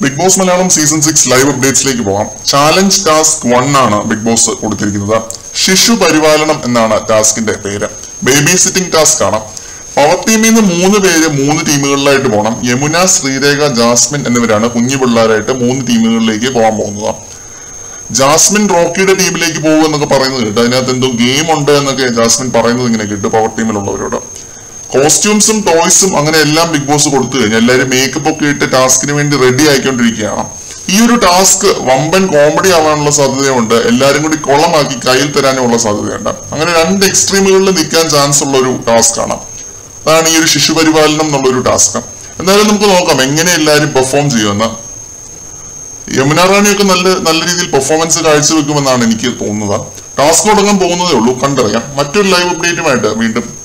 big Boss Malayalam season six live അപ്ഡേറ്റ്സിലേക്ക് പോകാം challenge task one ആണ് ബിഗ് ബോസ് കൊടുത്തിരിക്കുന്നത് ശിശു പരിപാലനം എന്നാണ് ടാസ്കിന്റെ പേര് ബേബി സിറ്റിംഗ് ടാസ്ക് ആണ് പവർ ടീമിൽ നിന്ന് മൂന്ന് പേര് മൂന്ന് ടീമുകളിലായിട്ട് പോകണം യമുന ശ്രീരേഖ ജാസ്മിൻ എന്നിവരാണ് കുഞ്ഞു പിള്ളേരായിട്ട് മൂന്ന് ടീമുകളിലേക്ക് പോകാൻ പോകുന്നത് ജാസ്മിൻ റോക്കിയുടെ ടീമിലേക്ക് പോകും എന്നൊക്കെ പറയുന്നത് കേട്ട് അതിനകത്ത് എന്തോ ഗെയിം ഉണ്ട് എന്നൊക്കെ ജാസ്മിൻ പറയുന്നത് ഇങ്ങനെ കേട്ടു പവർ ടീമിലുള്ളവരോട് കോസ്റ്റ്യൂംസും ടോയ്സും അങ്ങനെ എല്ലാം ബിഗ് ബോസ് കൊടുത്തു കഴിഞ്ഞാൽ എല്ലാവരും മേക്കപ്പ് ഒക്കെ ഇട്ട് ടാസ്കിന് വേണ്ടി റെഡി ആയിക്കൊണ്ടിരിക്കുകയാണ് ഈ ഒരു ടാസ്ക് വമ്പൻ കോമഡി ആവാനുള്ള സാധ്യതയുണ്ട് എല്ലാവരും കൂടി കൊളമാക്കി കയ്യിൽ തരാനുമുള്ള സാധ്യതയുണ്ട് അങ്ങനെ രണ്ട് എക്സ്ട്രീമുകളിൽ നിൽക്കാൻ ചാൻസ് ഉള്ള ഒരു ടാസ്ക് ആണ് അതാണ് ഈ ഒരു ശിശുപരിപാലനം എന്നുള്ള ഒരു ടാസ്ക് എന്തായാലും നമുക്ക് നോക്കാം എങ്ങനെ എല്ലാവരും പെർഫോം ചെയ്യുമെന്ന് യമുന റാണിയൊക്കെ നല്ല നല്ല രീതിയിൽ പെർഫോമൻസ് കാഴ്ചവെക്കുമെന്നാണ് എനിക്ക് തോന്നുന്നത് ടാസ്ക് തുടങ്ങാൻ പോകുന്നതേ ഉള്ളൂ കണ്ടറിയാം മറ്റൊരു ലൈവ് അപ്ഡേറ്റുമായിട്ട് വീണ്ടും